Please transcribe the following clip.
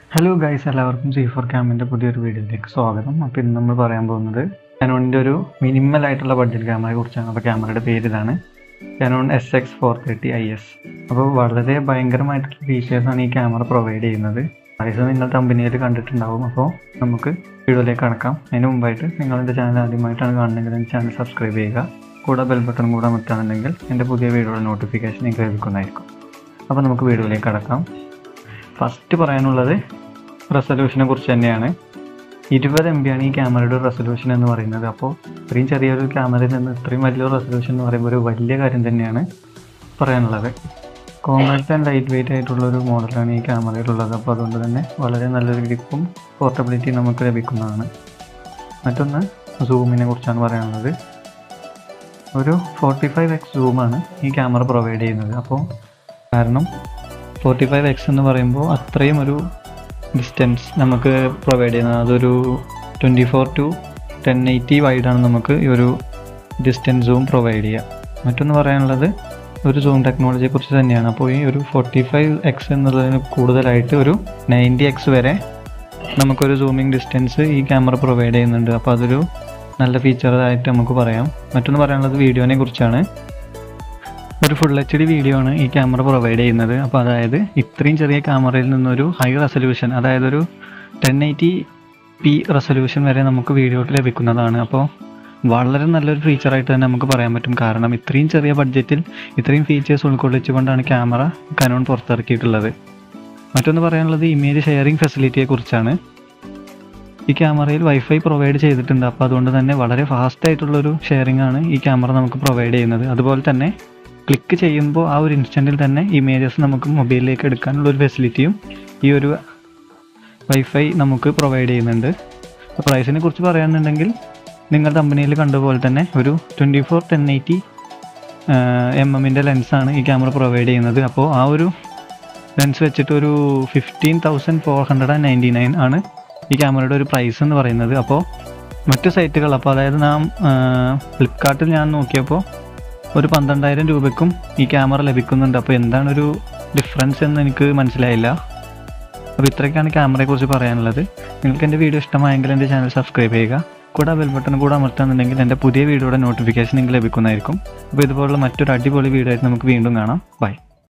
hello guys എല്ലാവർക്കും C four ക്യാമിൻ്റെ പുതിയൊരു വീഡിയോയിലേക്ക് സ്വാഗതം അപ്പോൾ ഇന്ന് നമ്മൾ പറയാൻ പോകുന്നത് കാനോണിൻ്റെ ഒരു മിനിമൽ ആയിട്ടുള്ള ബഡ്ജറ്റ് ക്യാമറയെ കുറിച്ചാണ് അപ്പോൾ ക്യാമറയുടെ പേര് ഇതാണ് Canon S X four thirty I S അപ്പോൾ വളരെ ഭയങ്കരമായിട്ടുള്ള ഫീച്ചേഴ്സാണ് ഈ ക്യാമറ പ്രൊവൈഡ് ചെയ്യുന്നത് പ്രൈസ് നിങ്ങൾ കമ്പനിയിൽ കണ്ടിട്ടുണ്ടാവും അപ്പോൾ നമുക്ക് വീഡിയോയിലേക്ക് കടക്കാം അതിന് മുമ്പായിട്ട് നിങ്ങൾ എൻ്റെ ചാനൽ ആദ്യമായിട്ടാണ് കാണുന്നതെങ്കിൽ എൻ്റെ ചാനൽ സബ്സ്ക്രൈബ് ചെയ്യുക കൂടെ ബെൽ ബട്ടൺ കൂടെ അമർത്താണെന്നുണ്ടെങ്കിൽ എൻ്റെ പുതിയ വീഡിയോയുടെ നോട്ടിഫിക്കേഷൻ നിങ്ങൾക്ക് ലഭിക്കുന്നതായിരിക്കും അപ്പോൾ നമുക്ക് വീഡിയോയിലേക്ക് കടക്കാം ഫസ്റ്റ് പറയാനുള്ളത് റെസൊല്യൂഷനെ കുറിച്ച് തന്നെയാണ് ഇരുപത് എം ബി ആണ് ഈ ക്യാമറയുടെ റെസൊല്യൂഷൻ എന്ന് പറയുന്നത് അപ്പോൾ ഇത്രയും ചെറിയൊരു ക്യാമറയിൽ നിന്ന് ഇത്രയും വലിയൊരു റെസൊല്യൂഷൻ എന്ന് പറയുമ്പോൾ ഒരു വലിയ കാര്യം തന്നെയാണ് പറയാനുള്ളത് കോമ്പാക്റ്റ് ആൻഡ് ലൈറ്റ് വെയിറ്റ് ആയിട്ടുള്ള ഒരു മോഡലാണ് ഈ ക്യാമറയിലുള്ളത് അപ്പോൾ അതുകൊണ്ട് തന്നെ വളരെ നല്ലൊരു ഗ്രിപ്പും പോർട്ടബിലിറ്റി നമുക്ക് ലഭിക്കുന്നതാണ് മറ്റൊന്ന് സൂമിനെ കുറിച്ചാണ് പറയാനുള്ളത് ഒരു ഫോർട്ടി ഫൈവ് എക്സ് സൂമാണ് ഈ ക്യാമറ പ്രൊവൈഡ് ചെയ്യുന്നത് അപ്പോൾ കാരണം ഫോർട്ടി ഫൈവ് എക്സ് എന്ന് പറയുമ്പോൾ അത്രയും ഒരു ഡിസ്റ്റൻസ് നമുക്ക് പ്രൊവൈഡ് ചെയ്യുന്നത് അതൊരു twenty four to ten eighty വൈഡാണ് നമുക്ക് ഈ ഒരു ഡിസ്റ്റൻസ് സൂം പ്രൊവൈഡ് ചെയ്യുക മറ്റൊന്ന് പറയാനുള്ളത് ഒരു സൂം ടെക്നോളജിയെ കുറിച്ച് തന്നെയാണ് അപ്പോൾ ഈ ഒരു ഫോർട്ടി ഫൈവ് എക്സ് എന്നുള്ളതിന് കൂടുതലായിട്ട് ഒരു നയൻറ്റി എക്സ് വരെ നമുക്കൊരു സൂമിങ് ഡിസ്റ്റൻസ് ഈ ക്യാമറ പ്രൊവൈഡ് ചെയ്യുന്നുണ്ട് അപ്പോൾ അതൊരു നല്ല ഫീച്ചറായിട്ട് നമുക്ക് പറയാം മറ്റൊന്ന് പറയാനുള്ളത് വീഡിയോനെ കുറിച്ചാണ് ഒരു ഫുൾ എച്ച് ഡി വീഡിയോ ആണ് ഈ ക്യാമറ പ്രൊവൈഡ് ചെയ്യുന്നത് അപ്പോൾ അതായത് ഇത്രയും ചെറിയ ക്യാമറയിൽ നിന്നൊരു ഹൈ റെസൊല്യൂഷൻ അതായത് ഒരു ടെൻ എയ്റ്റി പി റെസൊല്യൂഷൻ വരെ നമുക്ക് വീഡിയോ ലഭിക്കുന്നതാണ് അപ്പോൾ വളരെ നല്ലൊരു ഫീച്ചറായിട്ട് തന്നെ നമുക്ക് പറയാൻ പറ്റും കാരണം ഇത്രയും ചെറിയ ബഡ്ജറ്റിൽ ഇത്രയും ഫീച്ചേഴ്സ് ഉൾക്കൊള്ളിച്ചുകൊണ്ടാണ് ക്യാമറ കനോൺ പുറത്തിറക്കിയിട്ടുള്ളത് മറ്റൊന്ന് പറയാനുള്ളത് ഇമേജ് ഷെയറിംഗ് ഫെസിലിറ്റിയെ കുറിച്ചാണ് ഈ ക്യാമറയിൽ വൈഫൈ പ്രൊവൈഡ് ചെയ്തിട്ടുണ്ട് അപ്പോൾ അതുകൊണ്ട് തന്നെ വളരെ ഫാസ്റ്റ് ആയിട്ടുള്ളൊരു ഷെയറിംഗ് ആണ് ഈ ക്യാമറ നമുക്ക് പ്രൊവൈഡ് ചെയ്യുന്നത് അതുപോലെ തന്നെ ക്ലിക്ക് ചെയ്യുമ്പോൾ ആ ഒരു ഇൻസ്റ്റൻറ്റിൽ തന്നെ ഇമേജസ് നമുക്ക് മൊബൈലിലേക്ക് എടുക്കാനുള്ള ഒരു ഫെസിലിറ്റിയും ഈ ഒരു വൈഫൈ നമുക്ക് പ്രൊവൈഡ് ചെയ്യുന്നുണ്ട് അപ്പോൾ പ്രൈസിനെ കുറിച്ച് പറയുകയാണെന്നുണ്ടെങ്കിൽ നിങ്ങൾ കമ്പനിയിൽ കണ്ടപോലെ തന്നെ ഒരു twenty four ten eighty M എമ്മിൻ്റെ ലെൻസാണ് ഈ ക്യാമറ പ്രൊവൈഡ് ചെയ്യുന്നത് അപ്പോൾ ആ ഒരു ലെൻസ് വെച്ചിട്ട് ഒരു fifteen thousand four hundred and ninety nine ആണ് ഈ ക്യാമറയുടെ ഒരു പ്രൈസ് എന്ന് പറയുന്നത് അപ്പോൾ മറ്റു സൈറ്റുകൾ അപ്പോൾ അതായത് നാം ഫ്ലിപ്കാർട്ടിൽ ഞാൻ നോക്കിയപ്പോൾ ഒരു പന്ത്രണ്ടായിരം രൂപയ്ക്കും ഈ ക്യാമറ ലഭിക്കുന്നുണ്ട് അപ്പോൾ എന്താണ് ഒരു ഡിഫറൻസ് എന്ന് എനിക്ക് മനസ്സിലായില്ല അപ്പോൾ ഇത്രയൊക്കെയാണ് ക്യാമറയെക്കുറിച്ച് പറയാനുള്ളത് നിങ്ങൾക്ക് എൻ്റെ വീഡിയോ ഇഷ്ടമായെങ്കിൽ എൻ്റെ ചാനൽ സബ്സ്ക്രൈബ് ചെയ്യുക കൂടെ ബെൽ ബട്ടൺ കൂടെ അമർത്താന്നുണ്ടെങ്കിൽ എൻ്റെ പുതിയ വീഡിയോയുടെ നോട്ടിഫിക്കേഷൻ നിങ്ങൾക്ക് ലഭിക്കുന്നതായിരിക്കും അപ്പോൾ ഇതുപോലുള്ള മറ്റൊരു അടിപൊളി വീഡിയോ ആയിട്ട് നമുക്ക് വീണ്ടും കാണാം ബൈ